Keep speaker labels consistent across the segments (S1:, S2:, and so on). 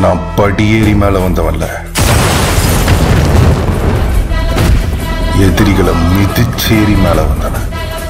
S1: நான் படியேறி மேல வந்தவன்ல எதிரிகளை மிதிச்சேரி மேல வந்தவன்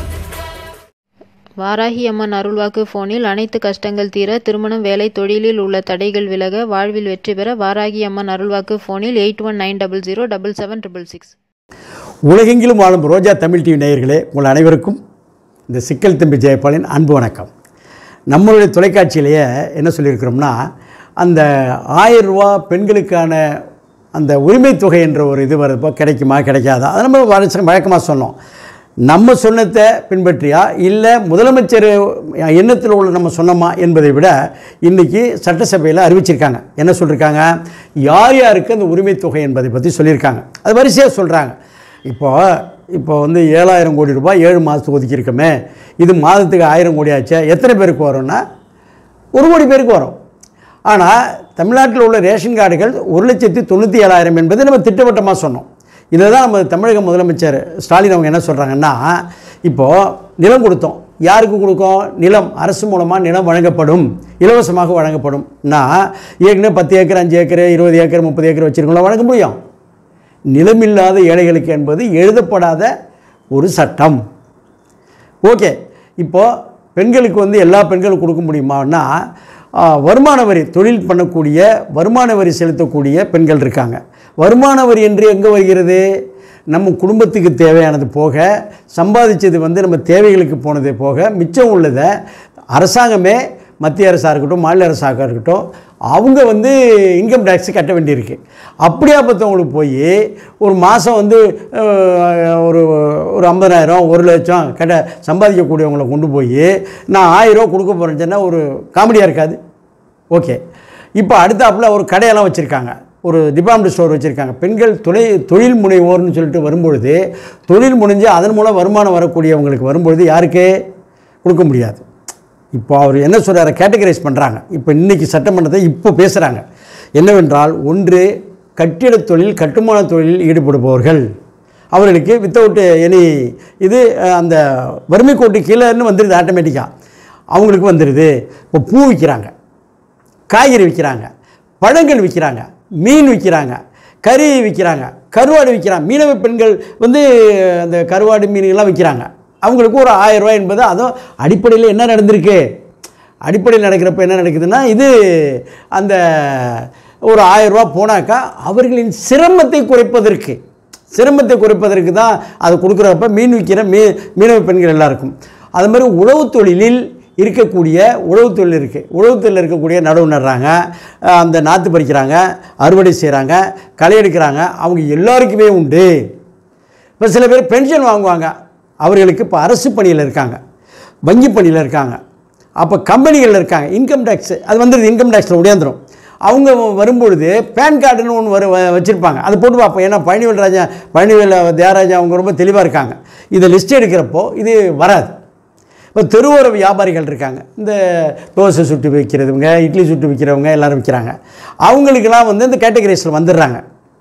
S2: வாராகி அம்மன் அருள்வாக்கு போனில் அனைத்து கஷ்டங்கள் தீர திருமணம் வேலை தொழிலில் உள்ள தடைகள் விலக வாழ்வில் வெற்றி பெற வாராகி அம்மன் அருள்வாக்கு போனில் eight one nine double zero double seven triple six
S3: உலகெங்கிலும் வாழும் ரோஜா தமிழ் டிவி நேயர்களே உங்கள் அனைவருக்கும் இந்த சிக்கல் தம்பி ஜெயபாலின் அன்பு வணக்கம் நம்மளுடைய தொலைக்காட்சியிலேயே என்ன சொல்லியிருக்கிறோம்னா அந்த ஆயிரம் ரூபா பெண்களுக்கான அந்த உரிமைத் தொகை என்ற ஒரு இது வரப்போ கிடைக்குமா கிடைக்காதா அதை நம்ம வழக்கம் வழக்கமாக சொன்னோம் நம்ம சொன்னதை பின்பற்றியா இல்லை முதலமைச்சர் எண்ணத்தில் உள்ள நம்ம சொன்னோமா என்பதை விட இன்றைக்கி சட்டசபையில் அறிவிச்சிருக்காங்க என்ன சொல்லியிருக்காங்க யார் யாருக்கு அந்த உரிமைத் தொகை என்பதை பற்றி சொல்லியிருக்காங்க அது வரிசையாக சொல்கிறாங்க இப்போ இப்போ வந்து ஏழாயிரம் கோடி ரூபாய் ஏழு மாதத்துக்கு ஒதுக்கியிருக்கோமே இது மாதத்துக்கு ஆயிரம் கோடி ஆச்சே எத்தனை பேருக்கு வரும்னா ஒரு கோடி பேருக்கு வரும் ஆனால் தமிழ்நாட்டில் உள்ள ரேஷன் கார்டுகள் ஒரு லட்சத்தி தொண்ணூற்றி ஏழாயிரம் என்பது நம்ம திட்டவட்டமாக சொன்னோம் இதில் தான் நம்ம தமிழக முதலமைச்சர் ஸ்டாலின் அவங்க என்ன சொல்கிறாங்கன்னா இப்போது நிலம் கொடுத்தோம் யாருக்கு கொடுக்கும் நிலம் அரசு மூலமாக நிலம் வழங்கப்படும் இலவசமாக வழங்கப்படும்னா ஏற்கனவே பத்து ஏக்கர் அஞ்சு ஏக்கர் இருபது ஏக்கர் முப்பது ஏக்கர் வச்சுருக்கோம் வழங்க முடியும் நிலமில்லாத ஏழைகளுக்கு என்பது எழுதப்படாத ஒரு சட்டம் ஓகே இப்போது பெண்களுக்கு வந்து எல்லா பெண்களுக்கும் கொடுக்க முடியுமான்னா ஆ, வருமான வரி தொழில் பண்ணக்கூடிய வருமான வரி செலுத்தக்கூடிய பெண்கள் இருக்காங்க வருமான வரி என்று எங்கே வருகிறது நம்ம குடும்பத்துக்கு தேவையானது போக சம்பாதிச்சது வந்து நம்ம தேவைகளுக்கு போனது போக மிச்சம் உள்ளதை அரசாங்கமே மத்திய அரசாக இருக்கட்டும் மாநில அரசாக இருக்கட்டும் அவங்க வந்து இன்கம் டேக்ஸ் கட்ட வேண்டியிருக்கு அப்படியாப்பட்டவங்களுக்கு போய் ஒரு மாதம் வந்து அஹ், ஒரு ஒரு ஐம்பதாயிரம் ஒரு லட்சம் கட்ட சம்பாதிக்கக்கூடியவங்களை கொண்டு போய் நான் ஆயிரம் ரூபா கொடுக்க போகிறேன்னு சொன்னால் ஒரு காமெடியாக இருக்காது ஓகே இப்போ அடுத்தாப்புல ஒரு கடையெல்லாம் வச்சுருக்காங்க ஒரு டிபார்ட்மெண்ட் ஸ்டோர் வச்சுருக்காங்க பெண்கள் தொழில் தொழில் முனைவோர்னு சொல்லிட்டு வரும்பொழுது தொழில் முனைஞ்சு அதன் மூலம் வருமானம் வரக்கூடியவங்களுக்கு வரும்பொழுது யாருக்கு கொடுக்க முடியாது இப்போ அவர் என்ன சொல்கிறார கேட்டகரைஸ் பண்ணுறாங்க இப்போ இன்றைக்கி சட்டமன்றத்தை இப்போ பேசுகிறாங்க என்னவென்றால் ஒன்று கட்டிடத் தொழில் கட்டுமான தொழிலில் ஈடுபடுபவர்கள் அவர்களுக்கு வித்தவுட் எனி இது அஹ், அந்த வறுமை கோட்டு கீழேன்னு வந்துடுது ஆட்டோமேட்டிக்காக அவங்களுக்கு வந்துடுது இப்போ பூ விற்கிறாங்க காய்கறி விற்கிறாங்க பழங்கள் விற்கிறாங்க மீன் விற்கிறாங்க கறி விற்கிறாங்க கருவாடு விற்கிறாங்க மீனவ பெண்கள் வந்து அந்த கருவாடு மீன்கள்லாம் விற்கிறாங்க அவங்களுக்கு ஒரு ஆயிரம் ரூபாய் என்பது அதுவும் அடிப்படையில் என்ன நடந்திருக்கு அடிப்படையில் நடக்கிறப்ப என்ன நடக்குதுன்னா இது அந்த ஒரு ஆயிரம் ரூபாய் போனாக்கா அவர்களின் சிரமத்தை குறைப்பதற்கு சிரமத்தை குறைப்பதற்கு தான் அது கொடுக்குறப்ப மீன் விற்கிற மீ மீனவ பெண்கள் எல்லாருக்கும் அது மாதிரி உழவுத் தொழிலில் இருக்கக்கூடிய உழவுத் தொழில் இருக்குது உழவுத் தொழிலில் இருக்கக்கூடிய நடவு நடுறாங்க அஹ் அந்த நாற்று பறிக்கிறாங்க அறுவடை செய்கிறாங்க களை எடுக்கிறாங்க அவங்க எல்லாருக்குமே உண்டு இப்போ சில பேர் பென்ஷன் வாங்குவாங்க அவர்களுக்கு இப்போ அரசு பணியில் இருக்காங்க வங்கி பணியில் இருக்காங்க அப்போ கம்பெனிகளில் இருக்காங்க இன்கம் டேக்ஸ் அது வந்துடுது இன்கம் டேக்ஸில் உடையாந்துரும் அவங்க வரும்பொழுது பேன் கார்டுன்னு ஒன்று வரு வ- வச்சுருப்பாங்க அதை போட்டு பார்ப்போம் ஏன்னா பழனிவேல் ராஜா பழனிவேல் தியாகராஜா அவங்க ரொம்ப தெளிவாக இருக்காங்க இதை லிஸ்ட் எடுக்கிறப்போ இது வராது இப்போ தெருவோர வியாபாரிகள் இருக்காங்க இந்த தோசை சுட்டு விற்கிறவங்க இட்லி சுட்டு விற்கிறவங்க எல்லாரும் விற்கிறாங்க அவங்களுக்கெல்லாம் வந்து இந்த கேட்டகரிஸில் வந்துடுறாங்க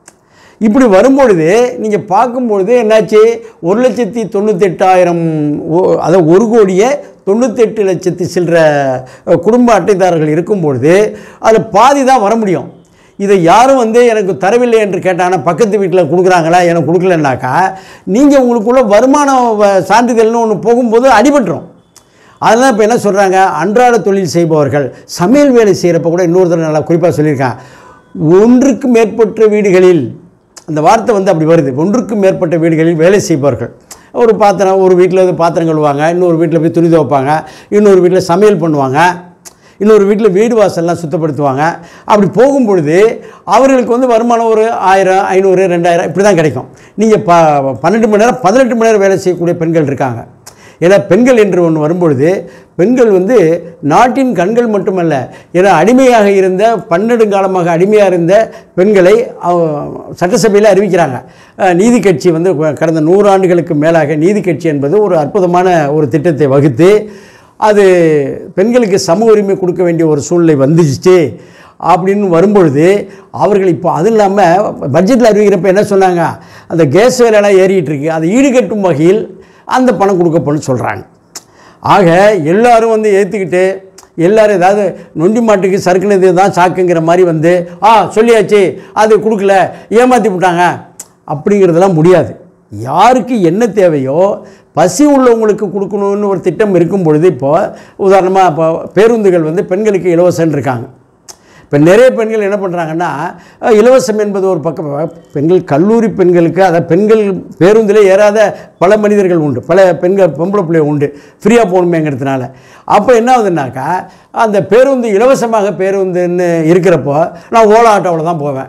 S3: இப்படி வரும்பொழுது நீங்கள் பார்க்கும்பொழுது என்னாச்சு ஒரு லட்சத்தி தொண்ணூத்தெட்டாயிரம் ஓ- அதாவது ஒரு கோடியே தொண்ணூத்தெட்டு லட்சத்தி சில்லற அஹ், குடும்ப அட்டைதாரர்கள் இருக்கும்பொழுது அதில் பாதி தான் வர முடியும் இதை யாரும் வந்து எனக்கு தரவில்லை என்று கேட்டாங்கன்னா பக்கத்து வீட்டில் கொடுக்குறாங்களா எனக்கு கொடுக்கலன்னாக்கா நீங்கள் உங்களுக்குள்ள வருமானம் வ- சான்றிதழ்னு ஒன்று போகும்போது அடிபட்டுரும் அதெல்லாம் இப்போ என்ன சொல்கிறாங்க அன்றாட தொழில் செய்பவர்கள் சமையல் வேலை செய்கிறப்ப கூட இன்னொரு தடவை நல்லா குறிப்பாக சொல்லியிருக்காங்க ஒன்றுக்கு மேற்பட்ட வீடுகளில் அந்த வார்த்தை வந்து அப்படி வருது ஒன்றுக்கு மேற்பட்ட வீடுகளில் வேலை செய்பவர்கள் ஒரு பாத்திரம் ஒரு வீட்டில் வந்து பாத்திரம் கழுவாங்க இன்னொரு வீட்டில் போய் துணி துவைப்பாங்க இன்னொரு வீட்டில் சமையல் பண்ணுவாங்க இன்னொரு வீட்டில் வீடு வாசல்லாம் சுத்தப்படுத்துவாங்க அப்படி போகும்பொழுது அவர்களுக்கு வந்து வருமானம் ஒரு ஆயிரம் ஐநூறு ரெண்டாயிரம் இப்படி தான் கிடைக்கும் நீங்கள் ப பன்னெண்டு மணி நேரம் பதினெட்டு மணி நேரம் வேலை செய்யக்கூடிய பெண்கள் இருக்காங்க ஏன்னா பெண்கள் என்று ஒன்று வரும்பொழுது பெண்கள் வந்து நாட்டின் கண்கள் மட்டுமல்ல ஏன்னா அடிமையாக இருந்த பன்னெடுங்காலமாக அடிமையாக இருந்த பெண்களை அவ- சட்டசபையில் அறிவிக்கிறாங்க அஹ், நீதி கட்சி வந்து கடந்த நூறு ஆண்டுகளுக்கு மேலாக நீதி கட்சி என்பது ஒரு அற்புதமான ஒரு திட்டத்தை வகுத்து அது பெண்களுக்கு சம உரிமை கொடுக்க வேண்டிய ஒரு சூழ்நிலை வந்துச்சு அப்படின்னு வரும்பொழுது அவர்கள் இப்போ அது இல்லாமல் பட்ஜெட்டில் அறிவிக்கிறப்ப என்ன சொன்னாங்க அந்த கேஸ் விலையெல்லாம் ஏறிட்டு இருக்கு அதை ஈடுகட்டும் வகையில் அந்த பணம் கொடுக்கப்படும் சொல்கிறாங்க ஆக எல்லாரும் வந்து ஏற்றுக்கிட்டு எல்லாரும் ஏதாவது நொண்டி மாட்டுக்கு சறுக்குனது தான் சாக்குங்கிற மாதிரி வந்து ஆ சொல்லியாச்சு அது கொடுக்கல ஏமாற்றி விட்டாங்க அப்படிங்கிறதெல்லாம் முடியாது யாருக்கு என்ன தேவையோ பசி உள்ளவங்களுக்கு கொடுக்கணும்னு ஒரு திட்டம் இருக்கும் பொழுது இப்போது உதாரணமாக இப்போ பேருந்துகள் வந்து பெண்களுக்கு இலவசம் இருக்காங்க இப்போ நிறைய பெண்கள் என்ன பண்ணுறாங்கன்னா அஹ், இலவசம் என்பது ஒரு பக்கம் பெண்கள் கல்லூரி பெண்களுக்கு அதை பெண்கள் பேருந்தில் ஏறாத பல மனிதர்கள் உண்டு பல பெண்கள் பொம்பளை பிள்ளை உண்டு ஃப்ரீயாக போகணுமேங்கிறதுனால அப்போ என்ன ஆகுதுன்னாக்கா அந்த பேருந்து இலவசமாக பேருந்துன்னு இருக்கிறப்போ நான் ஓலா ஆட்டோவில் தான் போவேன்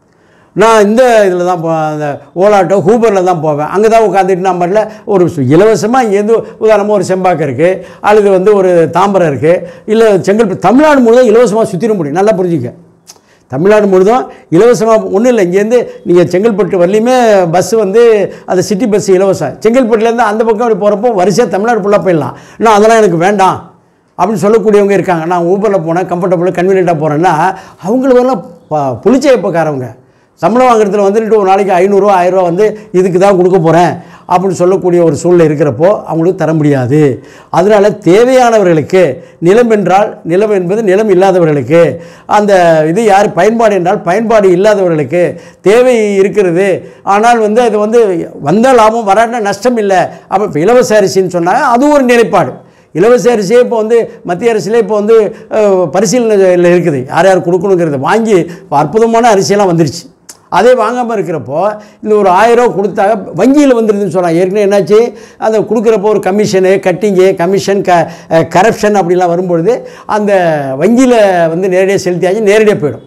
S3: நான் இந்த இதில் தான் போ அந்த ஓலாட்டோ ஹூபரில் தான் போவேன் அங்கே தான் உட்காந்துட்டு நான் மாதிரில ஒரு சு- இலவசமாக இங்கேருந்து உதாரணமாக ஒரு செம்பாக்கம் இருக்குது அல்லது வந்து ஒரு தாம்பரம் இருக்குது இல்லை செங்கல்பட்டு தமிழ்நாடு முழுவதும் இலவசமாக சுற்றிட முடியும் நல்லா புரிஞ்சுக்க தமிழ்நாடு முழுதும் இலவசமாக ஒன்றும் இல்லை இங்கேருந்து நீங்கள் செங்கல்பட்டு வரலையுமே பஸ் வந்து அந்த சிட்டி பஸ் இலவசம் செங்கல்பட்டுலேருந்து அந்த பக்கம் அப்படி போகிறப்போ வரிசையாக தமிழ்நாடு ஃபுல்லாக போயிடலாம் நான் அதெல்லாம் எனக்கு வேண்டாம் அப்படின்னு சொல்லக்கூடியவங்க இருக்காங்க நான் ஊபரில் போனேன் கம்ஃபர்டபுளாக கன்வீனியண்ட்டாக போகிறேன்னா அவங்களுக்கெல்லாம் ப புளிச்சேப்பக்காரவங்க சம்பளம் வாங்குறதுல வந்துட்டு ஒரு நாளைக்கு ஐநூறுரூவா ஆயிரரூவா வந்து இதுக்கு தான் கொடுக்க போகிறேன் அப்படின்னு சொல்லக்கூடிய ஒரு சூழ்நிலை இருக்கிறப்போ அவங்களுக்கு தர முடியாது அதனால் தேவையானவர்களுக்கு நிலம் என்றால் நிலம் என்பது நிலம் இல்லாதவர்களுக்கு அந்த இது யார் பயன்பாடு என்றால் பயன்பாடு இல்லாதவர்களுக்கு தேவை இருக்கிறது ஆனால் வந்து அது வந்து வந்த லாபம் வராட்டினா நஷ்டம் இல்லை அப்போ இப்போ இலவச அரிசின்னு சொன்னாங்க அது ஒரு நிலைப்பாடு இலவச அரிசியே இப்போ வந்து மத்திய அரசிலே இப்போ வந்து அஹ், பரிசீலனையில் இருக்குது யார் யார் கொடுக்கணுங்கிறது வாங்கி இப்போ அற்புதமான அரிசியெல்லாம் வந்துருச்சு அதே வாங்காமல் இருக்கிறப்போ இந்த ஒரு ஆயிரம் ரூபா கொடுத்தாங்க வங்கியில் வந்துருதுன்னு சொல்கிறாங்க ஏற்கனவே என்னாச்சு அந்த கொடுக்குறப்போ ஒரு கமிஷனு கட்டிங்கு கமிஷன் க கரப்ஷன் அப்படிலாம் வரும்பொழுது அந்த வங்கியில் வந்து நேரடியாக செலுத்தியாச்சு நேரடியாக போயிடும்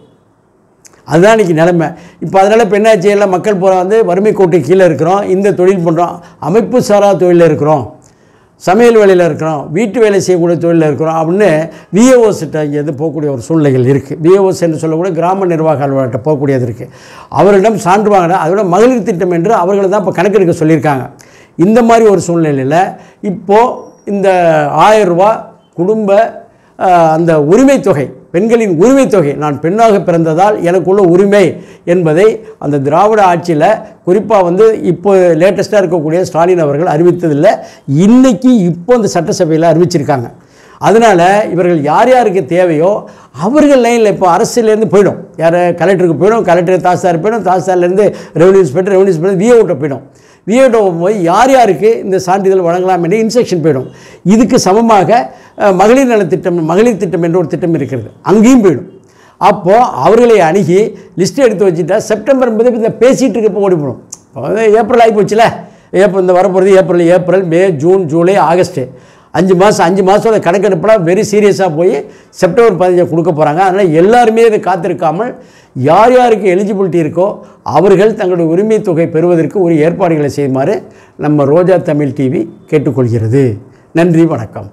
S3: அதுதான் இன்றைக்கி நிலைமை இப்போ அதனால் இப்போ என்னாச்சு எல்லாம் மக்கள் பூரா வந்து வறுமை கோட்டு கீழே இருக்கிறோம் இந்த தொழில் பண்ணுறோம் அமைப்பு சாரா தொழிலில் இருக்கிறோம் சமையல் வேலையில் இருக்கிறோம் வீட்டு வேலை செய்யக்கூடிய தொழிலில் இருக்கிறோம் அப்படின்னு விஏஓஸ்கிட்ட இங்கேருந்து போகக்கூடிய ஒரு சூழ்நிலைகள் இருக்குது விஏஓஸ் என்று சொல்லக்கூடிய கிராம நிர்வாக அலுவலர்கிட்ட போகக்கூடியது இருக்குது அவரிடம் சான்று வாங்கினா அதோட மகளிர் திட்டம் என்று அவர்களை தான் இப்போ கணக்கெடுக்க சொல்லியிருக்காங்க இந்த மாதிரி ஒரு சூழ்நிலையில் இப்போது இந்த ஆயிரம் ரூபா குடும்ப ஆஹ், அந்த உரிமை தொகை பெண்களின் உரிமை தொகை நான் பெண்ணாக பிறந்ததால் எனக்குள்ள உரிமை என்பதை அந்த திராவிட ஆட்சியில் குறிப்பாக வந்து இப்போ லேட்டஸ்ட்டாக இருக்கக்கூடிய ஸ்டாலின் அவர்கள் அறிவித்ததில்லை இன்னைக்கு இப்போ இந்த சட்டசபையில் அறிவிச்சிருக்காங்க அதனால் இவர்கள் யார் யாருக்கு தேவையோ அவர்கள் லைனில் இப்போ அரசுலேருந்து போயிடும் யார் கலெக்டருக்கு போயிடும் கலெக்டர் தாசில்தார் போயிடும் தாசில்தார்லேருந்து ரெவன்யூ இன்ஸ்பெக்டர் ரெவன்யூ இன்ஸ்பெக்டர் விஏஓட்ட போயிடும் விஏஓ போய் யார் யாருக்கு இந்த சான்றிதழ் வழங்கலாம் என்று இன்ஸ்ட்ரக்ஷன் போயிடும் இதுக்கு சமமாக அஹ், மகளிர் நலத்திட்டம் மகளிர் திட்டம் என்ற ஒரு திட்டம் இருக்கிறது அங்கேயும் போயிடும் அப்போது அவர்களை அணுகி லிஸ்ட் எடுத்து வச்சுட்டா செப்டம்பர் என்பது இந்த பேசிகிட்டு இருக்கப்போ ஓடி போடும் இப்போ வந்து ஏப்ரல் ஆகி போச்சுல ஏப்ரல் இந்த வரப்போகிறது April April May June July August அஞ்சு மாதம் அஞ்சு மாதத்தோட கணக்கெடுப்பெல்லாம் வெரி சீரியஸாக போய் செப்டம்பர் பதினஞ்சு கொடுக்க போகிறாங்க அதனால் எல்லாருமே இதை காத்திருக்காமல் யார் யாருக்கு எலிஜிபிலிட்டி இருக்கோ அவர்கள் தங்களுடைய உரிமை தொகை பெறுவதற்கு ஒரு ஏற்பாடுகளை செய்யுமாறு நம்ம ரோஜா தமிழ் டிவி கேட்டுக்கொள்கிறது நன்றி வணக்கம்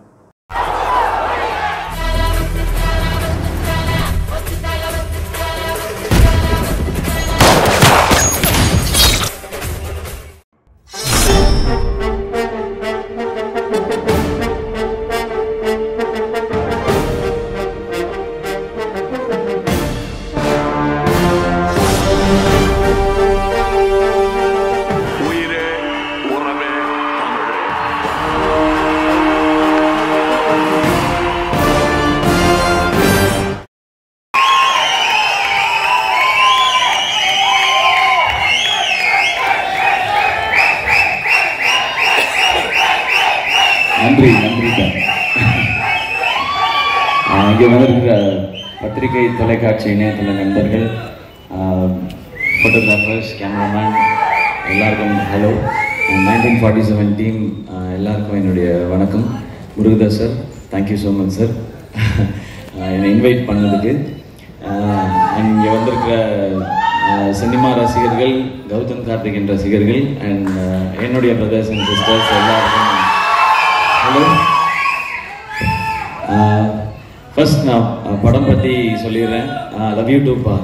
S4: உயிரே உறவே தமிழே
S5: நன்றி நன்றி சார் ஆஹ் இங்கே வந்திருக்கிற பத்திரிகை தொலைக்காட்சி இணையதள நண்பர்கள் ஃபோட்டோகிராஃபர்ஸ் கேமராமேன் எல்லாருக்கும் hello nineteen forty seven team எல்லாருக்கும் என்னுடைய வணக்கம் Murugadoss sir thank you so much sir என்னை இன்வைட் பண்ணதுக்கு அண்ட் இங்கே வந்திருக்கிற ஆஹ் சினிமா ரசிகர்கள் கௌதம் கார்த்திகேயன் ரசிகர்கள் அண்ட் என்னுடைய பிரதர்ஸ் அண்ட் சிஸ்டர்ஸ் எல்லாருக்கும் ஹலோ ஃபர்ஸ்ட் நான் அஹ், படம் பற்றி சொல்லிடுறேன் லவ் யூ டூப்பா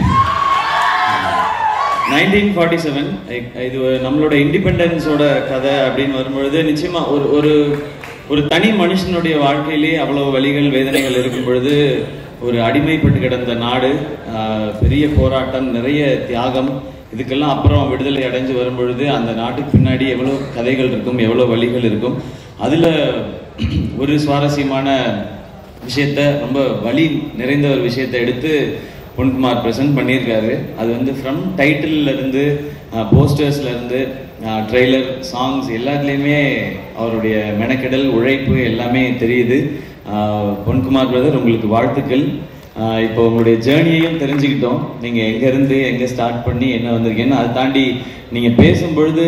S5: நைன்டீன் ஃபார்ட்டி செவன் இது ஒரு நம்மளோட இண்டிபெண்டன்ஸோட கதை அப்படின்னு வரும்பொழுது நிச்சயமா ஒரு ஒரு ஒரு தனி மனுஷனுடைய வாழ்க்கையிலே அவ்வளவு வலிகள் வேதனைகள் இருக்கும் பொழுது ஒரு அடிமைப்பட்டு கிடந்த நாடு ஆஹ், பெரிய போராட்டம் நிறைய தியாகம் இதுக்கெல்லாம் அப்புறம் விடுதலை அடைஞ்சு வரும்பொழுது அந்த நாட்டுக்கு பின்னாடி எவ்வளோ கதைகள் இருக்கும் எவ்வளோ வழிகள் இருக்கும் அதில் ஒரு சுவாரஸ்யமான விஷயத்த ரொம்ப வலி நிறைந்த ஒரு விஷயத்தை எடுத்து பொன்குமார் ப்ரெசென்ட் பண்ணியிருக்காரு அது வந்து ஃப்ரம் டைட்டில்ல இருந்து போஸ்டர்ஸ்ல இருந்து ட்ரெய்லர் சாங்ஸ் எல்லாத்துலேயுமே அவருடைய மெனக்கெடல் உழைப்பு எல்லாமே தெரியுது ஆஹ் பொன்குமார் பிரதர் உங்களுக்கு வாழ்த்துக்கள் ஆஹ் இப்போ உங்களுடைய ஜேர்னியையும் தெரிஞ்சுக்கிட்டோம் நீங்க எங்க இருந்து எங்க ஸ்டார்ட் பண்ணி என்ன வந்திருக்கீங்கன்னு அதை தாண்டி நீங்க பேசும்பொழுது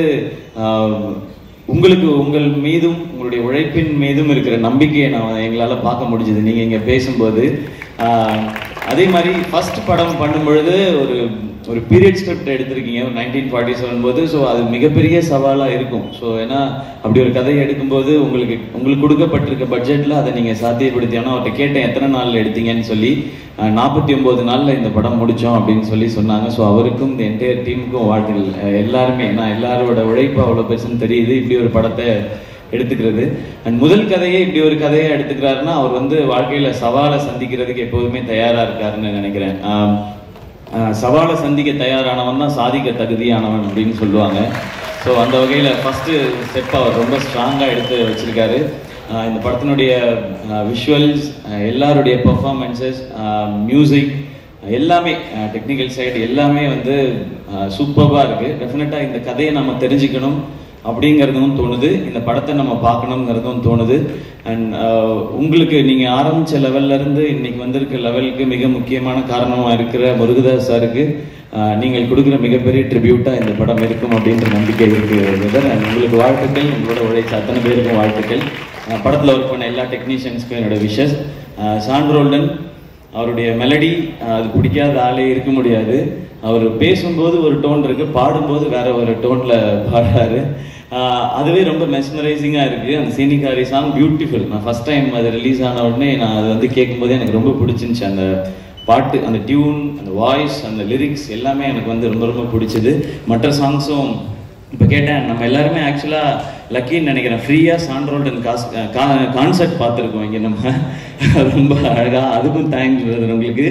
S5: ஆஹ் உங்களுக்கு உங்கள் மீதும் உங்களுடைய உழைப்பின் மீதும் இருக்கிற நம்பிக்கையை நான் எங்களால பார்க்க முடிஞ்சது நீங்க இங்க பேசும்போது ஆஹ் அதே மாதிரி ஃபர்ஸ்ட் படம் பண்ணும் பொழுது ஒரு ஒரு பீரியட் ஸ்கிரிப்ட் எடுத்திருக்கீங்க ஒரு நைன்டீன் ஃபார்ட்டி செவன் போது ஸோ அது மிகப்பெரிய சவாலாக இருக்கும் ஸோ ஏன்னா அப்படி ஒரு கதையை எடுக்கும்போது உங்களுக்கு உங்களுக்கு கொடுக்கப்பட்டிருக்க பட்ஜெட்டில் அதை நீங்கள் சாத்தியப்படுத்தி ஆனால் அவர்கிட்ட கேட்டேன் எத்தனை நாளில் எடுத்தீங்கன்னு சொல்லி நாற்பத்தி ஒம்பது நாளில் இந்த படம் முடித்தோம் அப்படின்னு சொல்லி சொன்னாங்க ஸோ அவருக்கும் இந்த என்டையர் டீமுக்கும் வாழ்த்துக்கள் அஹ் எல்லாருமே நான் எல்லாரோட உழைப்பு அவ்வளோ பெருசுன்னு தெரியுது இப்படி ஒரு படத்தை எடுத்துக்கிறது அண்ட் முதல் கதையை இப்படி ஒரு கதையை எடுத்துக்கிறாருன்னா அவர் வந்து வாழ்க்கையில சவாலை சந்திக்கிறதுக்கு எப்போதுமே தயாரா இருக்காருன்னு நினைக்கிறேன் ஆம், ஆஹ் சவாலை சந்திக்க தயாரானவன் தான் சாதிக்க தகுதியானவன் அப்படின்னு சொல்லுவாங்க ஸோ அந்த வகையில் ஃபஸ்ட்டு ஸ்டெப் அவர் ரொம்ப ஸ்ட்ராங்காக எடுத்து வச்சிருக்காரு ஆஹ் இந்த படத்தினுடைய விஷுவல்ஸ் எல்லாருடைய பெர்ஃபார்மன்சஸ் மியூசிக் எல்லாமே டெக்னிக்கல் சைடு எல்லாமே வந்து சூப்பராக இருக்குது டெஃபினட்டாக இந்த கதையை நம்ம தெரிஞ்சுக்கணும் அப்படிங்கிறதும் தோணுது இந்த படத்தை நம்ம பார்க்கணுங்கிறதும் தோணுது அண்ட் உங்களுக்கு நீங்க ஆரம்பிச்ச லெவல்ல இருந்து இன்னைக்கு வந்திருக்க லெவலுக்கு மிக முக்கியமான காரணமா இருக்கிற முருகதாஸ் சாருக்கு ஆஹ், நீங்கள் கொடுக்குற மிகப்பெரிய ட்ரிபியூட்டா இந்த படம் இருக்கும் அப்படின்ற நம்பிக்கை இருக்கு பிரதர் அண்ட் உங்களுக்கு வாழ்த்துக்கள் உங்களோட உழைச்ச அத்தனை பேருக்கும் வாழ்த்துக்கள் ஆஹ், படத்துல ஒர்க் பண்ண எல்லா டெக்னீஷியன்ஸ்க்கும் என்னோட விஷஸ் சாண்ட்ரோல்டன் அவருடைய மெலடி அது பிடிக்காத ஆளே இருக்க முடியாது அவர் பேசும்போது ஒரு டோன் இருக்கு பாடும்போது வேற ஒரு டோன்ல பாடுறாரு ஆஹ் அதுவே ரொம்ப மெஸ்மரைசிங்காக இருக்கு அந்த சீனிகாரி சாங் பியூட்டிஃபுல் நான் ஃபர்ஸ்ட் டைம் அது ரிலீஸ் ஆன உடனே நான் அது வந்து கேட்கும்போது எனக்கு ரொம்ப பிடிச்சிருந்துச்சு அந்த பாட்டு அந்த டியூன் அந்த வாய்ஸ் அந்த லிரிக்ஸ் எல்லாமே எனக்கு வந்து ரொம்ப ரொம்ப பிடிச்சது மற்ற சாங்ஸும் இப்போ கேட்டேன் நம்ம எல்லாருமே ஆக்சுவலாக லக்கின்னு நினைக்கிறேன் ஃப்ரீயாக சாண்ட்ரோல்டன் காஸ் கான்சர்ட் பார்த்துருக்கோம் இங்கே நம்ம ரொம்ப அழகாக அதுக்கும் தேங்க்ஸ் பிரதர் உங்களுக்கு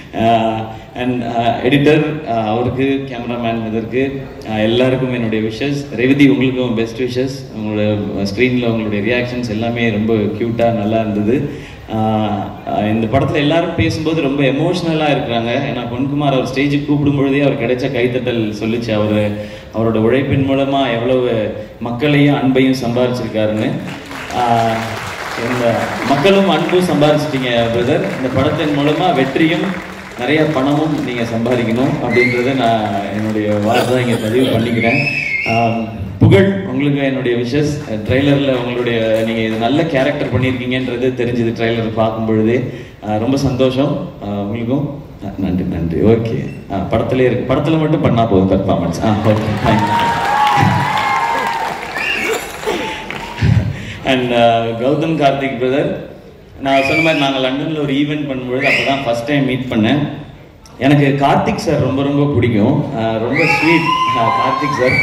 S5: அண்ட் எடிட்டர் அவருக்கு கேமராமேன் இதற்கு அஹ், எல்லாருக்கும் என்னுடைய விஷஸ் ரேவதி உங்களுக்கும் பெஸ்ட் விஷஸ் உங்களோட ஸ்க்ரீனில் உங்களுடைய ரியாக்ஷன்ஸ் எல்லாமே ரொம்ப க்யூட்டாக நல்லா இருந்தது ஆஹ் ஆஹ் இந்த படத்துல எல்லாரும் பேசும்போது ரொம்ப எமோஷ்னலா இருக்கிறாங்க ஏன்னா பொன்குமார் அவர் ஸ்டேஜுக்கு கூப்பிடும் பொழுதே அவர் கிடைச்ச கைத்தட்டல் சொல்லுச்சு அவர் அவரோட உழைப்பின் மூலமா எவ்வளவு மக்களையும் அன்பையும் சம்பாரிச்சிருக்காருன்னு ஆஹ் இந்த மக்களும் அன்பும் சம்பாரிச்சிட்டீங்க பிரதர் இந்த படத்தின் மூலமா வெற்றியும் நிறைய பணமும் நீங்க சம்பாதிக்கணும் அப்படின்றத நான் என்னுடைய வாழ்த்தை இங்க பதிவு பண்ணிக்கிறேன் ஆஹ் புகழ் உங்களுக்கு என்னுடைய விஷஸ் ட்ரெய்லரில் உங்களுடைய நீங்கள் இது நல்ல கேரக்டர் பண்ணியிருக்கீங்கன்றது தெரிஞ்சது ட்ரெய்லர் பார்க்கும் பொழுதே அஹ் ரொம்ப சந்தோஷம் அஹ் உங்களுக்கும் அஹ் நன்றி நன்றி ஓகே படத்துல இருக்கு படத்தில் மட்டும் பண்ணால் போதும் பர்ஃபார்மன்ஸ் ஆ okay thank you and Gautham Karthik brother நான் சொன்ன மாதிரி நாங்கள் லண்டனில் ஒரு ஈவெண்ட் பண்ணும்பொழுது அப்போ தான் ஃபஸ்ட் டைம் மீட் பண்ணேன் எனக்கு கார்த்திக் சார் ரொம்ப ரொம்ப பிடிக்கும் அஹ் ரொம்ப ஸ்வீட் கார்த்திக் சார்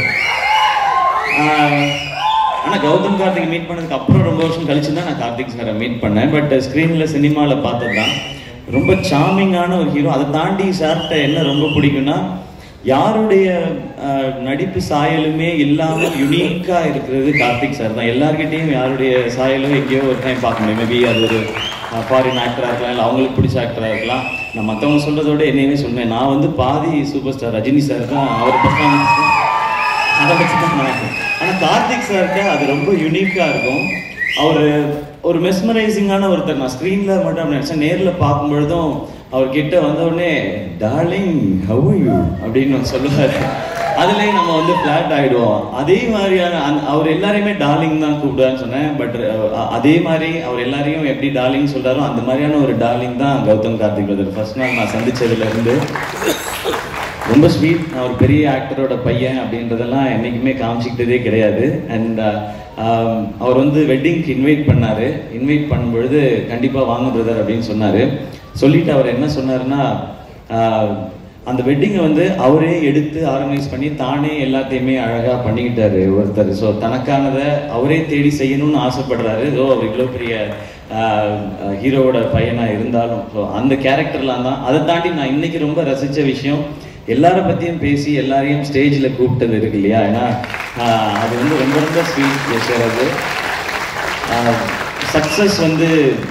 S5: ஆனால் கௌதம் கார்த்திக் மீட் பண்ணதுக்கு அப்புறம் ரொம்ப வருஷம் கழிச்சு தான் நான் கார்த்திக் சாரை மீட் பண்ணேன் பட் ஸ்க்ரீனில் சினிமாவில் பார்த்தது தான் ரொம்ப சாமிங்கான ஒரு ஹீரோ அதை தாண்டி சார்கிட்ட என்ன ரொம்ப பிடிக்கும்னா யாருடைய அஹ், நடிப்பு சாயலுமே இல்லாமல் யுனிக்காக இருக்கிறது கார்த்திக் சார் தான் எல்லார்கிட்டயும் யாருடைய சாயலும் எங்கேயோ ஒரு டைம் பார்க்க முடியும் மேபி அது ஒரு ஃபாரின் ஆக்டராக இருக்கலாம் இல்லை அவங்களுக்கு பிடிச்ச ஆக்டராக இருக்கலாம் நான் மற்றவங்க சொல்றதோட என்னையுமே சொன்னேன் நான் வந்து பாதி சூப்பர் ஸ்டார் ரஜினி சார் தான் அவர் பர்ஃபார்மன்ஸ் அதை வச்சு தான் நான் ஆனால் கார்த்திக் சார்கிட்ட அது ரொம்ப யூனிக்காக இருக்கும் அவர் ஒரு மெஸ்மரைசிங்கான ஒருத்தர் நான் ஸ்க்ரீனில் மட்டும் அப்படி நினச்சேன் நேரில் பார்க்கும்பொழுதும் அவர் கிட்ட வந்த உடனே டார்லிங் ஹவ் யூ அப்படின்னு சொல்லுவார் அதுலேயே நம்ம வந்து ஃப்ளாட் ஆகிடுவோம் அதே மாதிரியான அந்த- அவர் எல்லாரையுமே டார்லிங் தான் கூப்பிடுவான்னு சொன்னேன் பட் அதே மாதிரி அவர் எல்லாரையும் எப்படி டார்லிங் சொல்றாரோ அந்த மாதிரியான ஒரு டார்லிங் தான் கௌதம் கார்த்திக் பிரதர் ஃபர்ஸ்ட் நாள் நான் சந்திச்சதுல இருந்து ரொம்ப ஸ்வீட் நான் ஒரு பெரிய ஆக்டரோட பையன் அப்படின்றதெல்லாம் என்னைக்குமே காமிச்சிக்கிட்டதே கிடையாது அண்ட் அவர் வந்து வெட்டிங்க்கு இன்வைட் பண்ணாரு இன்வைட் பண்ணும்பொழுது கண்டிப்பாக வாங்க பிரதர் அப்படின்னு சொன்னாரு சொல்லிட்டு அவர் என்ன சொன்னாருன்னா ஆஹ், அந்த வெட்டிங்கை வந்து அவரே எடுத்து ஆர்கனைஸ் பண்ணி தானே எல்லாத்தையுமே அழகாக பண்ணிக்கிட்டாரு ஒருத்தர் ஸோ தனக்கானதை அவரே தேடி செய்யணும்னு ஆசைப்படுறாரு ஸோ அவர் இவ்வளோ பெரிய ஹீரோவோட பையனாக இருந்தாலும் ஸோ அந்த கேரக்டர்லாம் தான் அதை தாண்டி நான் இன்னைக்கு ரொம்ப ரசித்த விஷயம் எல்லார பற்றியும் பேசி எல்லாரையும் ஸ்டேஜில் கூப்பிட்டது இருக்கு இல்லையா ஏன்னா ஆஹ், அது வந்து ரொம்ப ரொம்ப ஸ்வீட் விஷயம் அது சக்ஸஸ் வந்து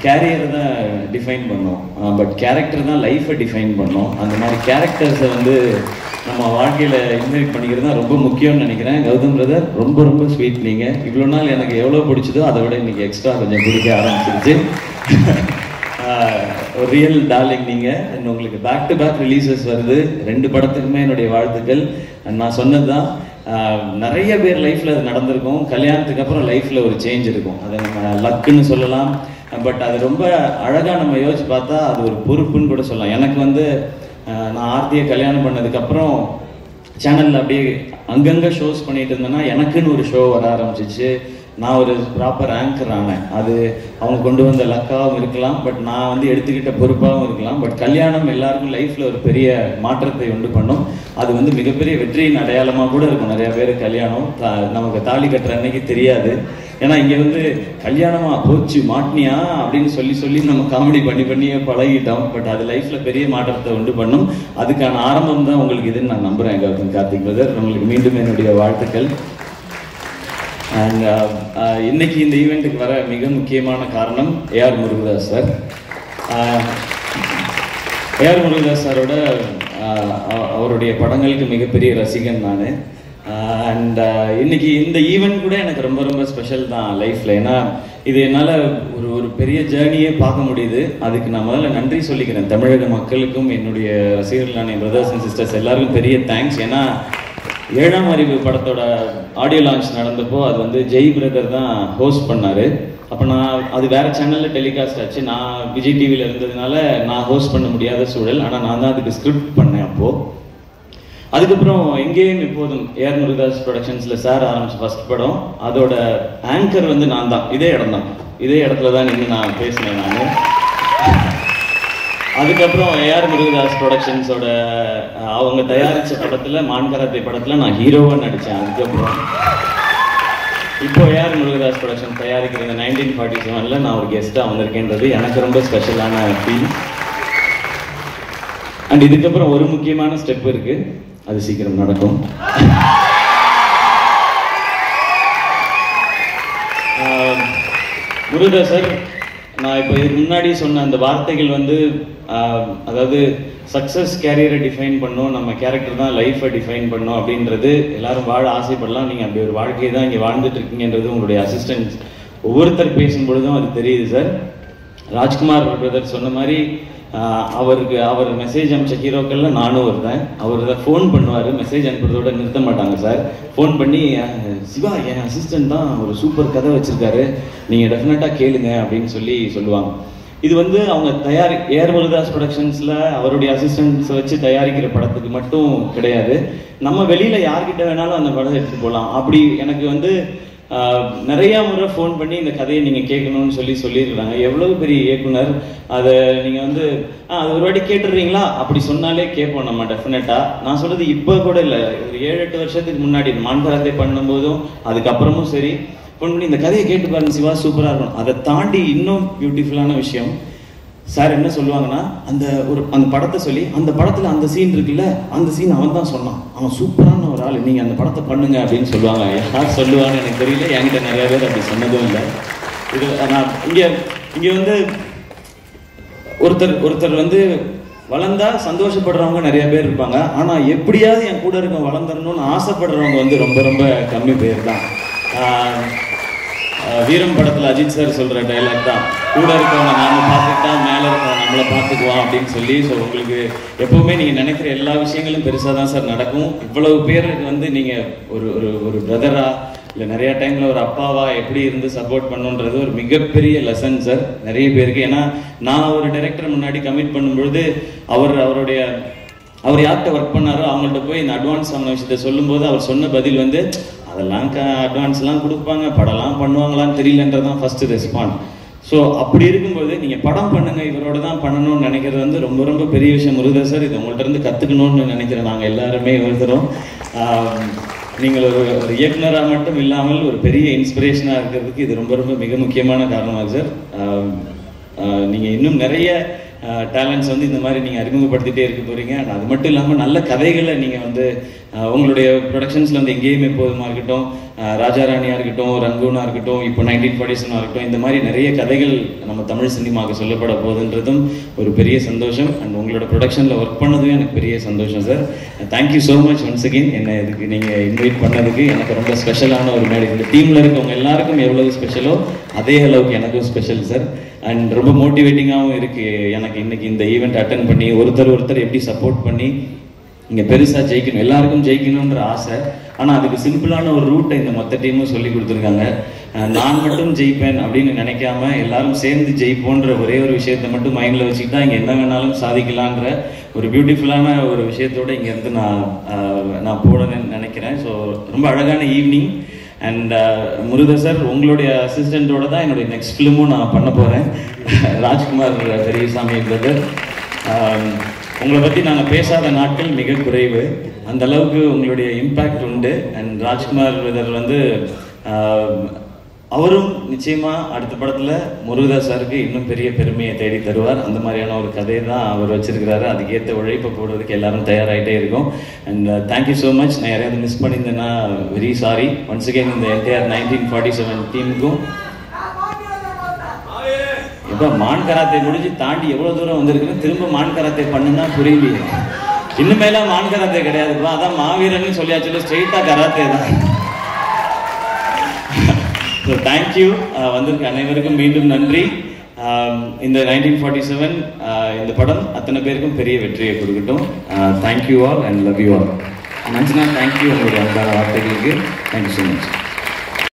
S5: கேரியர் தான் டிஃபைன் பண்ணோம் பட் கேரக்டர் தான் லைஃப்பை டிஃபைன் பண்ணோம் அந்த மாதிரி கேரக்டர்ஸை வந்து நம்ம வாழ்க்கையில் இன்வைட் பண்ணிக்கிறது தான் ரொம்ப முக்கியம்னு நினைக்கிறேன் கௌதம் பிரதர் ரொம்ப ரொம்ப ஸ்வீட் நீங்கள் இவ்வளோ நாள் எனக்கு எவ்வளோ பிடிச்சதோ அதை விட இன்னைக்கு எக்ஸ்ட்ரா கொஞ்சம் பிடிக்க ஆரம்பிச்சிருச்சு ஆஹ் ஒரு ரியல் டார்லிங் நீங்கள் and உங்களுக்கு பேக் டு பேக் ரிலீசஸ் வருது ரெண்டு படத்துக்குமே என்னுடைய வாழ்த்துக்கள் And நான் சொன்னது தான் நிறைய பேர் லைஃப்பில் அது நடந்திருக்கும் கல்யாணத்துக்கு அப்புறம் லைஃப்பில் ஒரு சேஞ்ச் இருக்கும் அதை நம்ம லக்குன்னு சொல்லலாம் பட் அது ரொம்ப அழகாக நம்ம யோசிச்சு பார்த்தா அது ஒரு பொறுப்புன்னு கூட சொல்லலாம் எனக்கு வந்து ஆஹ் நான் ஆர்த்தியை கல்யாணம் பண்ணதுக்கப்புறம் சேனலில் அப்படியே அங்கங்கே ஷோஸ் பண்ணிட்டு இருந்தேன்னா எனக்குன்னு ஒரு ஷோ வர ஆரம்பிச்சிச்சு நான் ஒரு ப்ராப்பர் ஆங்கர் ஆனேன் அது அவங்க கொண்டு வந்த லக்காவும் இருக்கலாம் பட் நான் வந்து எடுத்துக்கிட்ட பொறுப்பாகவும் இருக்கலாம் பட் கல்யாணம் எல்லாருக்கும் லைஃப்பில் ஒரு பெரிய மாற்றத்தை உண்டு பண்ணும் அது வந்து மிகப்பெரிய வெற்றியின் அடையாளமாக கூட இருக்கும் நிறைய பேர் கல்யாணம் தா- நமக்கு தாலி கட்டுற அன்னைக்கு தெரியாது ஏன்னா இங்கே வந்து கல்யாணமா போச்சு மாட்டினியா அப்படின்னு சொல்லி சொல்லி நம்ம காமெடி பண்ணி பண்ணியே பழகிட்டோம் பட் அது லைஃப்பில் பெரிய மாற்றத்தை உண்டு பண்ணும் அதுக்கான ஆரம்பம் தான் உங்களுக்கு இதுன்னு நான் நம்புகிறேன் கௌதம் கார்த்திக் பிரதர் உங்களுக்கு மீண்டும் என்னுடைய வாழ்த்துக்கள் அண்ட் இன்னைக்கு இந்த ஈவெண்ட்டுக்கு வர மிக முக்கியமான காரணம் AR Murugadoss sir AR Murugadoss சாரோட ஆஹ் அவ- அவருடைய படங்களுக்கு மிகப்பெரிய ரசிகன் நான் அண்ட் இன்னைக்கு இந்த ஈவெண்ட் கூட எனக்கு ரொம்ப ரொம்ப ஸ்பெஷல் தான் லைஃப்பில் ஏன்னா இது என்னால் ஒரு ஒரு பெரிய ஜேர்னியே பார்க்க முடியுது அதுக்கு நான் முதல்ல நன்றி சொல்லிக்கிறேன் தமிழக மக்களுக்கும் என்னுடைய ரசிகர்களான என் பிரதர்ஸ் அண்ட் சிஸ்டர்ஸ் எல்லாருக்கும் பெரிய தேங்க்ஸ் ஏன்னா ஏழாம் அறிவு படத்தோட ஆடியோ லான்ச் நடந்தப்போ அது வந்து ஜெய் பிரதர் தான் ஹோஸ்ட் பண்ணாரு அப்போ நான் அது வேற சேனல்ல டெலிகாஸ்ட் ஆச்சு நான் விஜய் டிவியில் இருந்ததுனால நான் ஹோஸ்ட் பண்ண முடியாத சூழல் ஆனால் நான் தான் அதுக்கு ஸ்கிரிப்ட் பண்ணேன் அப்போ அதுக்கப்புறம் எங்கேயும் எப்போதும் ஏஆர் முருகதாஸ் ப்ரொடக்ஷன்ஸ்ல சார் ஆரம்பிச்ச ஃபர்ஸ்ட் படம் அதோட ஆங்கர் வந்து நான் தான் இதே இடம் தான் இதே இடத்துல தான் நின்று நான் பேசினேன் நான் அதுக்கப்புறம் ஏஆர் முருகதாஸ் ப்ரொடக்ஷன்ஸோட அஹ், அவங்க தயாரிச்ச படத்துல மான்கராத்தே படத்துல நான் ஹீரோவா நடிச்சேன் அதுக்கப்புறம் இப்போ ஏஆர் முருகதாஸ் ப்ரொடக்ஷன் தயாரிக்கிற இந்த நைன்டீன் ஃபார்ட்டி செவன்ல நான் ஒரு கெஸ்டா வந்திருக்கேன்றது எனக்கு ரொம்ப ஸ்பெஷலான ஃபீல் அண்ட் இதுக்கப்புறம் ஒரு முக்கியமான ஸ்டெப் இருக்கு அது சீக்கிரம் நடக்கும் ஆஹ் முருகா சார் நான் இப்போ இதுக்கு முன்னாடி சொன்ன அந்த வார்த்தைகள் வந்து ஆஹ் அதாவது சக்ஸஸ் கேரியரை டிஃபைன் பண்ணும் நம்ம கேரக்டர் தான் லைஃப்பை டிஃபைன் பண்ணும் அப்படின்றது எல்லாரும் வாழ ஆசைப்படலாம் நீங்கள் அப்படி ஒரு வாழ்க்கையை தான் இங்கே வாழ்ந்துட்டு இருக்கீங்கன்றது உங்களுடைய அசிஸ்டன்ட் ஒவ்வொருத்தர் பேசும் பொழுதும் அது தெரியுது சார் ராஜ்குமார் பிரதர் சொன்ன மாதிரி ஆஹ் அவருக்கு அவர் மெசேஜ் அனுப்பிச்ச ஹீரோக்கள்ல நானும் வருவேன் அவர் தான் ஃபோன் பண்ணுவார் மெசேஜ் அனுப்புறதோட நிறுத்த மாட்டாங்க சார் ஃபோன் பண்ணி அஹ், சிவா என் அசிஸ்டன்ட் தான் ஒரு சூப்பர் கதை வச்சிருக்காரு நீங்கள் டெஃபினட்டாக கேளுங்க அப்படின்னு சொல்லி சொல்லுவாங்க இது வந்து அவங்க தயாரி ஏர் முருகதாஸ் ப்ரொடக்ஷன்ஸில் அவருடைய அசிஸ்டன்ஸ் வச்சு தயாரிக்கிற படத்துக்கு மட்டும் கிடையாது நம்ம வெளியில யார்கிட்ட வேணாலும் அந்த படத்தை எடுத்துட்டு போகலாம் அப்படி எனக்கு வந்து ஆஹ், நிறைய முறை ஃபோன் பண்ணி இந்த கதையை நீங்க கேட்கணும்னு சொல்லி சொல்லியிருக்காங்க எவ்வளவு பெரிய இயக்குனர் அதை நீங்க வந்து "ஆ, அது ஒரு வாட்டி கேட்டுடுறீங்களா அப்படி சொன்னாலே கேட்போம் நம்ம டெஃபினட்டா நான் சொல்றது இப்போ கூட இல்லை ஒரு ஏழு எட்டு வருஷத்துக்கு முன்னாடி இந்த மான்கராத்தை பண்ணும்போதும் அதுக்கப்புறமும் சரி ஃபோன் பண்ணி இந்த கதையை கேட்டு பாருங்க சிவா சூப்பரா இருக்கும் அதை தாண்டி இன்னும் பியூட்டிஃபுல்லான விஷயம் சார் என்ன சொல்லுவாங்கன்னா அந்த ஒரு அந்த படத்தை சொல்லி அந்த படத்துல அந்த சீன் இருக்குல்ல அந்த சீன் அவன் தான் சொன்னான் அவன் சூப்பரான ஒரு ஆள் நீங்க அந்த படத்தை பண்ணுங்க அப்படின்னு சொல்லுவாங்க யார் சொல்லுவான்னு எனக்கு தெரியல என்கிட்ட நிறைய பேர் அப்படி சொன்னதும் இல்லை இது நான் இங்க இங்க வந்து ஒருத்தர் ஒருத்தர் வந்து வளர்ந்தா சந்தோஷப்படுறவங்க நிறைய பேர் இருப்பாங்க ஆனா எப்படியாவது என் கூட இருக்க வளர்ந்துடணும்னு ஆசைப்படுறவங்க வந்து ரொம்ப ரொம்ப கம்மி பேர் தான் ஆஹ் ஆஹ் வீரம் படத்துல அஜித் சார் சொல்ற டைலாக் தான் கூட இருக்கவங்க நாம பார்த்துக்கிட்டா மேல இருக்கவங்க நம்மளை பார்த்துக்குவோம் அப்படின்னு சொல்லி ஸோ உங்களுக்கு எப்பவுமே நீங்க நினைக்கிற எல்லா விஷயங்களும் பெருசா தான் சார் நடக்கும் இவ்வளவு பேருக்கு வந்து நீங்க ஒரு ஒரு ஒரு பிரதரா இல்ல நிறைய டைம்ல ஒரு அப்பாவா எப்படி இருந்து சப்போர்ட் பண்ணுன்றது ஒரு மிகப்பெரிய லெசன் சார் நிறைய பேருக்கு ஏன்னா நான் ஒரு டைரக்டர் முன்னாடி கமிட் பண்ணும்பொழுது அவர் அவருடைய அவர் யார்கிட்ட ஒர்க் பண்ணாரோ அவங்கள்ட்ட போய் இந்த அட்வான்ஸ் ஆன விஷயத்த சொல்லும்போது அவர் சொன்ன பதில் வந்து அதெல்லாம் க அட்வான்ஸ்லாம் கொடுப்பாங்க படம்லாம் பண்ணுவாங்களான்னு தெரியலன்றது தான் ஃபர்ஸ்ட் ரெஸ்பாண்ட் ஸோ அப்படி இருக்கும்போது நீங்கள் படம் பண்ணுங்க இவரோட தான் பண்ணணும்னு நினைக்கிறது வந்து ரொம்ப ரொம்ப பெரிய விஷயம் முருகா சார் இது உங்கள்ட்ட இருந்து கற்றுக்கணும்னு நினைக்கிறேன் நாங்கள் எல்லாருமே ஒருத்தரும் ஆஹ், நீங்கள் ஒரு ஒரு இயக்குனராக மட்டும் இல்லாமல் ஒரு பெரிய இன்ஸ்பிரேஷனாக இருக்கிறதுக்கு இது ரொம்ப ரொம்ப மிக முக்கியமான காரணமாக சார் ஆஹ், நீங்க இன்னும் நிறைய டேலண்ட்ஸ் வந்து இந்த மாதிரி நீங்க அறிமுகப்படுத்திட்டே இருக்க போறீங்க and அது மட்டும் இல்லாம நல்ல கதைகளை நீங்க வந்து அஹ் உங்களுடைய ப்ரொடக்ஷன்ஸில் வந்து எங்கேயுமே எப்போதுமா இருக்கட்டும் அஹ் ராஜா ராணியாக இருக்கட்டும் ரங்கூனா இருக்கட்டும் இப்போ நைன்டீன் ஃபார்ட்டிஸ்னா இருக்கட்டும் இந்த மாதிரி நிறைய கதைகள் நம்ம தமிழ் சினிமாவுக்கு சொல்லப்பட போகுதுன்றதும் ஒரு பெரிய சந்தோஷம் அண்ட் உங்களோட ப்ரொடக்ஷனில் ஒர்க் பண்ணதும் எனக்கு பெரிய சந்தோஷம் sir thank you so much once again என்னை இதுக்கு நீங்கள் இன்வைட் பண்ணதுக்கு எனக்கு ரொம்ப ஸ்பெஷலான ஒரு மேடை இந்த டீமில் இருக்கவங்க எல்லாருக்கும் எவ்வளவு ஸ்பெஷலோ அதே அளவுக்கு எனக்கும் ஸ்பெஷல் சார் அண்ட் ரொம்ப மோட்டிவேட்டிங்காகவும் இருக்குது எனக்கு இன்னைக்கு இந்த ஈவெண்ட் அட்டன் பண்ணி ஒருத்தர் ஒருத்தர் எப்படி சப்போர்ட் பண்ணி இங்கே பெருசாக ஜெயிக்கணும் எல்லாருக்கும் ஜெயிக்கணுன்ற ஆசை ஆனால் அதுக்கு சிம்பிளான ஒரு ரூட்டை இந்த மொத்த டீமும் சொல்லி கொடுத்துருக்காங்க அஹ் நான் மட்டும் ஜெயிப்பேன் அப்படின்னு நினைக்காம எல்லாரும் சேர்ந்து ஜெயிப்போன்ற ஒரே ஒரு விஷயத்தை மட்டும் மைண்டில் வச்சுக்கிட்டா இங்கே என்ன வேணாலும் சாதிக்கலான்ற ஒரு பியூட்டிஃபுல்லான ஒரு விஷயத்தோட இங்கேருந்து நான் அஹ், நான் போடணும்னு நினைக்கிறேன் ஸோ ரொம்ப அழகான ஈவினிங் அண்ட் முருக சார் உங்களுடைய அசிஸ்டண்ட்டோட தான் என்னுடைய நெக்ஸ்ட் ஃபிலிமும் நான் பண்ண போகிறேன் ராஜ்குமார் பெரியசாமி பிரதர் உங்களை பற்றி நாங்கள் பேசாத நாட்கள் மிக குறைவு அந்த அளவுக்கு உங்களுடைய இம்பேக்ட் உண்டு அண்ட் ராஜ்குமார் பிரதர் வந்து ஆஹ், அவரும் நிச்சயமா அடுத்த படத்துல முருகதாஸ் சாருக்கு இன்னும் பெரிய பெருமையை தேடி தருவார் அந்த மாதிரியான ஒரு கதையை தான் அவர் வச்சிருக்கிறாரு அதுக்கேற்ற உழைப்பை போடுறதுக்கு எல்லாரும் தயாராகிட்டே இருக்கும் அண்ட் தேங்க்யூ ஸோ மச் நான் யாரையாவது மிஸ் பண்ணியிருந்தேன்னா வெரி சாரி ஒன்ஸ் அகேன் இந்த என்டையர் நைன்டீன் ஃபார்ட்டி செவன் டீமுக்கும் இப்போ மான் கராத்தே முடிஞ்சு தாண்டி எவ்வளவு தூரம் வந்திருக்குன்னு திரும்ப மான் கராத்தே பண்ணுனா புரியலையே இன்னுமேலாம் மான் கராத்தே கிடையாதுப்பா அதான் மாவீரன் சொல்லியாச்சு ஸ்ட்ரெயிட்டா கராத்தே தான் ஸோ தேங்க்யூ வந்திருக்க அனைவருக்கும் மீண்டும் நன்றி ஆம், இந்த நைன்டீன் ஃபார்ட்டி செவன் இந்த படம் அத்தனை பேருக்கும் பெரிய வெற்றியை கொடுக்கட்டும் thank you all and love you all மஞ்சுனா தேங்க்யூ உங்களுடைய அன்பான வார்த்தைகளுக்கு தேங்க்யூ ஸோ மச்